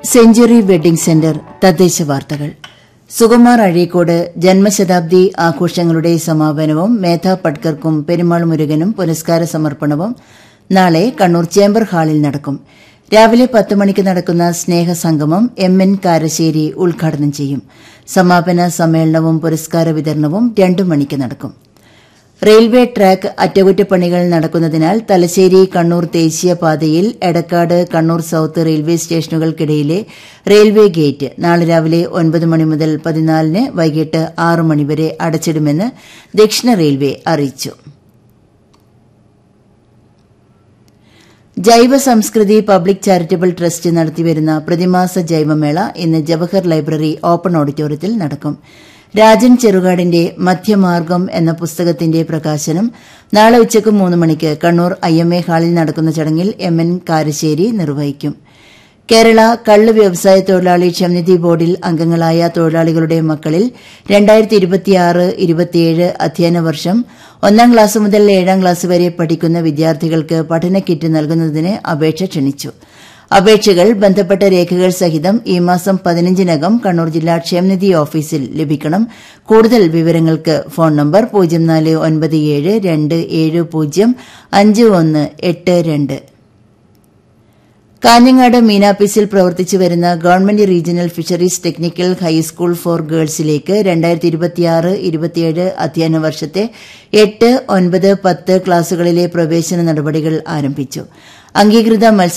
century wedding centre തദ്ദേശ വാർത്തകൾ സുകുമാർ അഴീക്കോട് ജന്മശതാബ്ദി ആഘോഷങ്ങളുടെ സമാപനവും മേധ പട്കർക്കും പെരുമാൾ മുരുകനും പുരസ്കാര സമർപ്പണവും നാളെ കണ്ണൂർ ചേംബർ ഹാളിൽ നടക്കും രാവിലെ പത്ത് മണിക്ക് നടക്കുന്ന സ്നേഹസംഗമം എം എൻ കാരശ്ശേരി ഉദ്ഘാടനം ചെയ്യും സമാപന സമ്മേളനവും പുരസ്കാര വിതരണവും രണ്ടു മണിക്ക് നടക്കും റെയിൽവേ ട്രാക്ക് അറ്റകുറ്റപ്പണികൾ നടക്കുന്നതിനാൽ തലശ്ശേരി കണ്ണൂർ ദേശീയപാതയിൽ എടക്കാട് കണ്ണൂർ സൌത്ത് റെയിൽവേ സ്റ്റേഷനുകൾക്കിടയിലെ റെയിൽവേ ഗേറ്റ് നാളെ രാവിലെ ഒൻപത് മണി മുതൽ പതിനാലിന് വൈകിട്ട് ആറ് മണിവരെ അടച്ചിടുമെന്ന് ദക്ഷിണ റെയിൽവേ അറിയിച്ചു ജൈവ സംസ്കൃതി പബ്ലിക് ചാരിറ്റബിൾ ട്രസ്റ്റ് നടത്തിവരുന്ന പ്രതിമാസ ജൈവമേള ഇന്ന് ജവഹർ ലൈബ്രറി ഓപ്പൺ ഓഡിറ്റോറിയത്തിൽ നടക്കും രാജൻ ചെറുകാടിന്റെ മധ്യമാർഗം എന്ന പുസ്തകത്തിന്റെ പ്രകാശനം നാളെ ഉച്ചയ്ക്ക് മൂന്ന് മണിക്ക് കണ്ണൂർ ഐ എം എ ഹാളിൽ നടക്കുന്ന ചടങ്ങിൽ എം എൻ കാരശ്ശേരി നിർവഹിക്കും കേരള കള്ള് വ്യവസായ തൊഴിലാളി ക്ഷമനിധി ബോർഡിൽ അംഗങ്ങളായ തൊഴിലാളികളുടെ മക്കളിൽ രണ്ടായിരത്തി ഇരുപത്തിയാറ് ഇരുപത്തിയേഴ് അധ്യയന വർഷം ഒന്നാം ക്ലാസ് മുതൽ ഏഴാം ക്ലാസ് വരെ പഠിക്കുന്ന വിദ്യാർത്ഥികൾക്ക് പഠന കിറ്റ് നൽകുന്നതിന് അപേക്ഷ ക്ഷണിച്ചു അപേക്ഷകൾ ബന്ധപ്പെട്ട രേഖകൾ സഹിതം ഈ മാസം പതിനഞ്ചിനകം കണ്ണൂർ ജില്ലാ ക്ഷേമനിധി ഓഫീസിൽ ലഭിക്കണം കൂടുതൽ വിവരങ്ങൾക്ക് ഫോൺ നമ്പർ പൂജ്യം നാല് ഒൻപത് ഏഴ് രണ്ട് ഏഴ് പൂജ്യം അഞ്ച് ഒന്ന് എട്ട് രണ്ട് കാഞ്ഞങ്ങാട് മീനാപ്പീസിൽ പ്രവർത്തിച്ചു വരുന്ന government regional fisheries technical high school for ഗേൾസിലേക്ക് രണ്ടായിരത്തി ഇരുപത്തിയാറ് ഇരുപത്തിയേഴ് അധ്യയന വർഷത്തെ എട്ട് ഒൻപത് പത്ത് ക്ലാസുകളിലെ പ്രവേശന നടപടികൾ ആരംഭിച്ചു അംഗീകൃത മത്സര